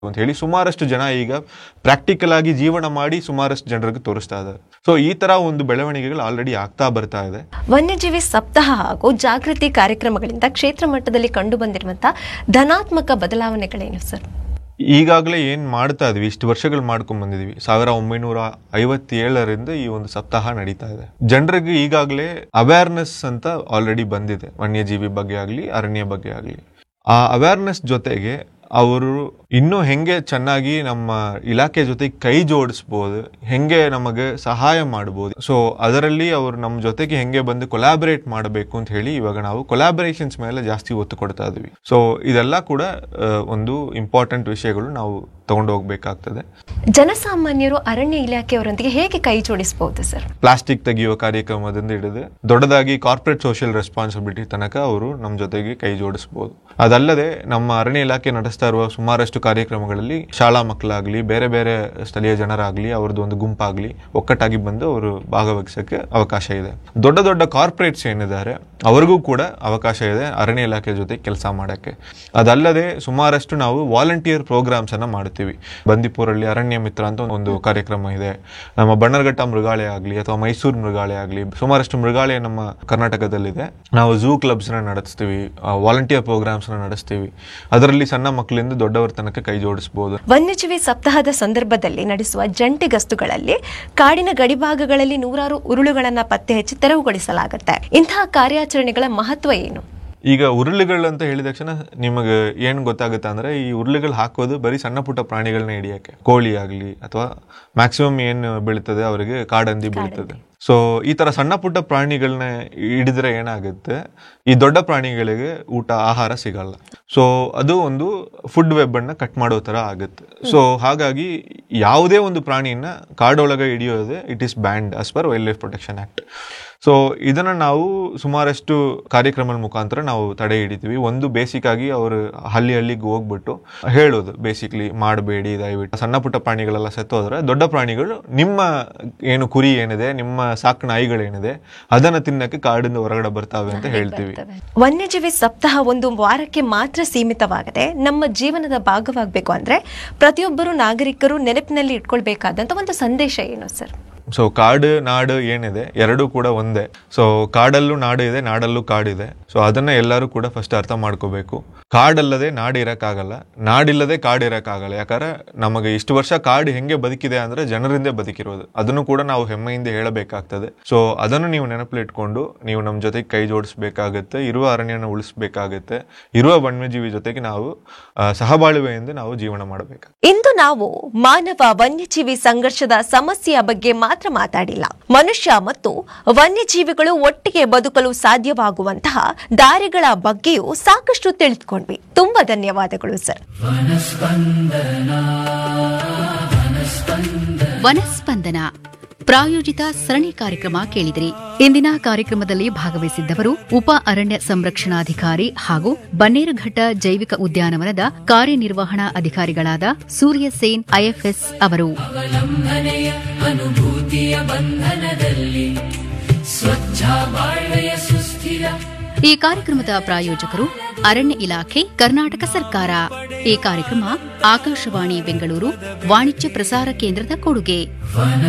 ಅಂತ ಹೇಳಿ ಸುಮಾರಷ್ಟು ಜನ ಈಗ ಪ್ರಾಕ್ಟಿಕಲ್ ಆಗಿ ಜೀವನ ಮಾಡಿ ಸುಮಾರಷ್ಟು ಜನರಿಗೆ ತೋರಿಸ್ತಾ ಇದ್ದಾರೆ ಸೊ ಈ ತರ ಒಂದು ಬೆಳವಣಿಗೆಗಳು ಆಲ್ರೆಡಿ ಆಗ್ತಾ ಬರ್ತಾ ಇದೆ ವನ್ಯಜೀವಿ ಸಪ್ತಾಹ ಹಾಗೂ ಜಾಗೃತಿ ಕಾರ್ಯಕ್ರಮಗಳಿಂದ ಕ್ಷೇತ್ರ ಮಟ್ಟದಲ್ಲಿ ಕಂಡು ಬಂದಿರುವಂತಹ ಧನಾತ್ಮಕ ಬದಲಾವಣೆಗಳೇನು ಸರ್ ಈಗಾಗಲೇ ಏನ್ ಮಾಡ್ತಾ ಇದೀವಿ ಇಷ್ಟು ವರ್ಷಗಳು ಮಾಡ್ಕೊಂಡ್ ಬಂದಿದೀವಿ ಸಾವಿರ ಒಂಬೈನೂರ ಐವತ್ತೇಳರಿಂದ ಈ ಒಂದು ಸಪ್ತಾಹ ನಡೀತಾ ಇದೆ ಜನರಿಗೆ ಈಗಾಗಲೇ ಅವೇರ್ನೆಸ್ ಅಂತ ಆಲ್ರೆಡಿ ಬಂದಿದೆ ವನ್ಯಜೀವಿ ಬಗ್ಗೆ ಆಗಲಿ ಅರಣ್ಯ ಬಗ್ಗೆ ಆಗಲಿ ಆ ಅವೇರ್ನೆಸ್ ಜೊತೆಗೆ ಅವರು ಇನ್ನೂ ಹೆಂಗೆ ಚೆನ್ನಾಗಿ ನಮ್ಮ ಇಲಾಖೆ ಜೊತೆ ಕೈ ಜೋಡಿಸ್ಬೋದು ಹೆಂಗೆ ನಮಗೆ ಸಹಾಯ ಮಾಡ್ಬೋದು ಸೊ ಅದರಲ್ಲಿ ಅವರು ನಮ್ಮ ಜೊತೆಗೆ ಹೆಂಗೆ ಬಂದು ಕೊಲಾಬರೇಟ್ ಮಾಡಬೇಕು ಅಂತ ಹೇಳಿ ಇವಾಗ ನಾವು ಕೊಲಾಬರೇಷನ್ಸ್ ಮೇಲೆ ಜಾಸ್ತಿ ಒತ್ತು ಕೊಡ್ತಾ ಇದೀವಿ ಸೊ ಇದೆಲ್ಲ ಕೂಡ ಆ, ಒಂದು ಇಂಪಾರ್ಟೆಂಟ್ ವಿಷಯಗಳು ನಾವು ತಗೊಂಡು ಹೋಗ್ಬೇಕಾಗ್ತದೆ ಜನಸಾಮಾನ್ಯರು ಅರಣ್ಯ ಇಲಾಖೆಯವರೊಂದಿಗೆ ಹೇಗೆ ಕೈ ಜೋಡಿಸಬಹುದು ಸರ್ ಪ್ಲಾಸ್ಟಿಕ್ ತೆಗೆಯುವ ಕಾರ್ಯಕ್ರಮದಿಂದ ಹಿಡಿದು ದೊಡ್ಡದಾಗಿ ಕಾರ್ಪೊರೇಟ್ ಸೋಷಿಯಲ್ ರೆಸ್ಪಾನ್ಸಿಬಿಲಿಟಿ ತನಕ ಅವರು ನಮ್ಮ ಜೊತೆಗೆ ಕೈ ಜೋಡಿಸಬಹುದು ಅದಲ್ಲದೆ ನಮ್ಮ ಅರಣ್ಯ ಇಲಾಖೆ ನಡೆಸ್ತಾ ಇರುವ ಸುಮಾರಷ್ಟು ಕಾರ್ಯಕ್ರಮಗಳಲ್ಲಿ ಶಾಲಾ ಮಕ್ಕಳಾಗ್ಲಿ ಬೇರೆ ಬೇರೆ ಸ್ಥಳೀಯ ಜನರಾಗ್ಲಿ ಅವ್ರದ್ದು ಒಂದು ಗುಂಪಾಗ್ಲಿ ಒಕ್ಕಟ್ಟಾಗಿ ಬಂದು ಅವರು ಭಾಗವಹಿಸಕ್ಕೆ ಅವಕಾಶ ಇದೆ ದೊಡ್ಡ ದೊಡ್ಡ ಕಾರ್ಪೊರೇಟ್ಸ್ ಏನಿದ್ದಾರೆ ಅವರಿಗೂ ಕೂಡ ಅವಕಾಶ ಇದೆ ಅರಣ್ಯ ಇಲಾಖೆ ಜೊತೆ ಕೆಲಸ ಮಾಡಕ್ಕೆ ಅದಲ್ಲದೆ ಸುಮಾರಷ್ಟು ನಾವು ವಾಲಂಟಿಯರ್ ಪ್ರೋಗ್ರಾಮ್ಸ್ ಅನ್ನ ಮಾಡ್ತೀವಿ ಬಂದಿಪುರಲ್ಲಿ ಅರಣ್ಯ ಮಿತ್ರ ಅಂತ ಒಂದು ಕಾರ್ಯಕ್ರಮ ಇದೆ ನಮ್ಮ ಬಣ್ಣರ್ಘಟ್ಟ ಮೃಗಾಲಯ ಆಗಲಿ ಅಥವಾ ಮೈಸೂರು ಮೃಗಾಲಯ ಆಗಲಿ ಸುಮಾರಷ್ಟು ಮೃಗಾಲಯ ನಮ್ಮ ಕರ್ನಾಟಕದಲ್ಲಿದೆ ನಾವು ಝೂ ಕ್ಲಬ್ಸ್ ನ ನಡೆಸ್ತೀವಿ ವಾಲಂಟಿಯರ್ ಪ್ರೋಗ್ರಾಮ್ಸ್ ನ ನಡೆಸ್ತೀವಿ ಅದರಲ್ಲಿ ಸಣ್ಣ ಮಕ್ಕಳಿಂದ ದೊಡ್ಡವರ ತನಕ ಕೈ ಜೋಡಿಸಬಹುದು ವನ್ಯಜೀವಿ ಸಪ್ತಾಹದ ಸಂದರ್ಭದಲ್ಲಿ ನಡೆಸುವ ಜಂಟಿ ಗಸ್ತುಗಳಲ್ಲಿ ಕಾಡಿನ ಗಡಿಭಾಗಗಳಲ್ಲಿ ನೂರಾರು ಉರುಳುಗಳನ್ನ ಪತ್ತೆ ಹಚ್ಚಿ ತೆರವುಗೊಳಿಸಲಾಗುತ್ತೆ ಇಂತಹ ಕಾರ್ಯಾಚರಣೆಗಳ ಮಹತ್ವ ಏನು ಈಗ ಉರುಳುಗಳು ಅಂತ ಹೇಳಿದ ತಕ್ಷಣ ನಿಮಗೆ ಏನ್ ಗೊತ್ತಾಗುತ್ತೆ ಅಂದ್ರೆ ಈ ಉರುಳುಗಳು ಹಾಕೋದು ಬರೀ ಸಣ್ಣ ಪುಟ್ಟ ಪ್ರಾಣಿಗಳನ್ನ ಹಿಡಿಯಕ್ಕೆ ಕೋಳಿ ಆಗಲಿ ಅಥವಾ ಮ್ಯಾಕ್ಸಿಮಮ್ ಏನ್ ಬೀಳ್ತದೆ ಅವರಿಗೆ ಕಾಡಂದಿ ಬೀಳ್ತದೆ ಸೊ ಈ ತರ ಸಣ್ಣ ಪುಟ್ಟ ಪ್ರಾಣಿಗಳನ್ನ ಹಿಡಿದ್ರೆ ಏನಾಗುತ್ತೆ ಈ ದೊಡ್ಡ ಪ್ರಾಣಿಗಳಿಗೆ ಊಟ ಆಹಾರ ಸಿಗಲ್ಲ ಸೊ ಅದು ಒಂದು ಫುಡ್ ವೆಬ್ ಅನ್ನ ಕಟ್ ಮಾಡೋ ತರ ಆಗುತ್ತೆ ಸೊ ಹಾಗಾಗಿ ಯಾವುದೇ ಒಂದು ಪ್ರಾಣಿಯನ್ನ ಕಾಡೊಳಗೆ ಹಿಡಿಯೋದೆ it is banned as per wildlife protection act so ಇದನ್ನ ನಾವು ಸುಮಾರಷ್ಟು ಕಾರ್ಯಕ್ರಮದ ಮುಖಾಂತರ ನಾವು ತಡೆ ಹಿಡಿತೀವಿ ಒಂದು ಬೇಸಿಕ್ ಆಗಿ ಅವರು ಹಳ್ಳಿ ಹಳ್ಳಿಗೆ ಹೋಗ್ಬಿಟ್ಟು ಹೇಳೋದು ಬೇಸಿಕ್ಲಿ ಮಾಡಬೇಡಿ ದಯವಿಟ್ಟು ಸಣ್ಣ ಪುಟ್ಟ ಪ್ರಾಣಿಗಳೆಲ್ಲ ಸತ್ತೋದ್ರೆ ದೊಡ್ಡ ಪ್ರಾಣಿಗಳು ನಿಮ್ಮ ಏನು ಕುರಿ ಏನಿದೆ ನಿಮ್ಮ ಸಾಕು ನಾಯಿಗಳೇನಿದೆ ಅದನ್ನ ತಿನ್ನಕ್ಕೆ ಕಾಡಿಂದ ಹೊರಗಡೆ ಬರ್ತಾವೆ ಅಂತ ಹೇಳ್ತೀವಿ ವನ್ಯಜೀವಿ ಸಪ್ತಾಹ ಒಂದು ವಾರಕ್ಕೆ ಮಾತ್ರ ಸೀಮಿತವಾಗದೆ ನಮ್ಮ ಜೀವನದ ಭಾಗವಾಗಬೇಕು ಅಂದ್ರೆ ಪ್ರತಿಯೊಬ್ಬರು ನಾಗರಿಕರು ನೆನಪಿನಲ್ಲಿ ಇಟ್ಕೊಳ್ಬೇಕಾದಂತ ಒಂದು ಸಂದೇಶ ಏನು ಸರ್ ಸೊ ಕಾಡು ನಾಡು ಏನಿದೆ ಎರಡೂ ಕೂಡ ಒಂದೇ ಸೊ ಕಾಡಲ್ಲೂ ನಾಡು ಇದೆ ನಾಡಲ್ಲೂ ಕಾಡಿದೆ ಸೊ ಅದನ್ನ ಎಲ್ಲರೂ ಕೂಡ ಫಸ್ಟ್ ಅರ್ಥ ಮಾಡ್ಕೋಬೇಕು ಕಾಡಲ್ಲದೆ ನಾಡು ಇರಕ್ಕಾಗಲ್ಲ ನಾಡಿಲ್ಲದೆ ಕಾಡು ಇರಕ್ಕಾಗಲ್ಲ ಯಾಕಂದ್ರೆ ನಮಗೆ ಇಷ್ಟು ವರ್ಷ ಕಾಡು ಹೆಂಗೆ ಬದುಕಿದೆ ಅಂದ್ರೆ ಜನರಿಂದ ಬದುಕಿರೋದು ಅದನ್ನು ಕೂಡ ನಾವು ಹೆಮ್ಮೆಯಿಂದ ಹೇಳಬೇಕಾಗ್ತದೆ ಸೊ ಅದನ್ನು ನೀವು ನೆನಪಲ್ಲಿಟ್ಕೊಂಡು ನೀವು ನಮ್ಮ ಜೊತೆಗೆ ಕೈ ಜೋಡಿಸ್ಬೇಕಾಗತ್ತೆ ಇರುವ ಅರಣ್ಯನ ಉಳಿಸ್ಬೇಕಾಗತ್ತೆ ಇರುವ ವನ್ಯಜೀವಿ ಜೊತೆಗೆ ನಾವು ಆ, ಸಹಬಾಳ್ವೆಯಿಂದ ನಾವು ಜೀವನ ಮಾಡಬೇಕು ಇಂದು ನಾವು ಮಾನವ ವನ್ಯಜೀವಿ ಸಂಘರ್ಷದ ಸಮಸ್ಯೆಯ ಬಗ್ಗೆ ಮಾತ್ರ ಮಾತಾಡಿಲ್ಲ ಮನುಷ್ಯ ಮತ್ತು ವನ್ಯಜೀವಿಗಳು ಒಟ್ಟಿಗೆ ಬದುಕಲು ಸಾಧ್ಯವಾಗುವಂತಹ ದಾರಿಗಳ ಬಗ್ಗೆಯೂ ಸಾಕಷ್ಟು ತಿಳಿದುಕೊಂಡ್ವಿ ತುಂಬಾ ಧನ್ಯವಾದಗಳು ಸರ್ ವನಸ್ಪಂದನ ಪ್ರಾಯೋಜಿತ ಸರಣಿ ಕಾರ್ಯಕ್ರಮ ಕೇಳಿದಿರಿ ಇಂದಿನ ಕಾರ್ಯಕ್ರಮದಲ್ಲಿ ಭಾಗವಹಿಸಿದ್ದವರು ಉಪ ಅರಣ್ಯ ಸಂರಕ್ಷಣಾಧಿಕಾರಿ ಹಾಗೂ ಬನ್ನೇರುಘಟ್ಟ ಜೈವಿಕ ಉದ್ಯಾನವನದ ಕಾರ್ಯನಿರ್ವಹಣಾ ಅಧಿಕಾರಿಗಳಾದ ಸೂರ್ಯ ಸೇನ್ ಐಎಫ್ಎಸ್ ಅವರು ಅವಲಂಬನೆಯ ಅನುಭೂತಿಯ ಬಂಧನದಲ್ಲಿ ಸ್ವಚ್ಛ ಬಾಳ್ವೆಯ ಸುಸ್ಥಿರ ಈ ಕಾರ್ಯಕ್ರಮದ ಪ್ರಾಯೋಜಕರು ಅರಣ್ಯ ಇಲಾಖೆ ಕರ್ನಾಟಕ ಸರ್ಕಾರ ಈ ಕಾರ್ಯಕ್ರಮ ಆಕಾಶವಾಣಿ ಬೆಂಗಳೂರು ವಾಣಿಜ್ಯ ಪ್ರಸಾರ ಕೇಂದ್ರದ ಕೊಡುಗೆ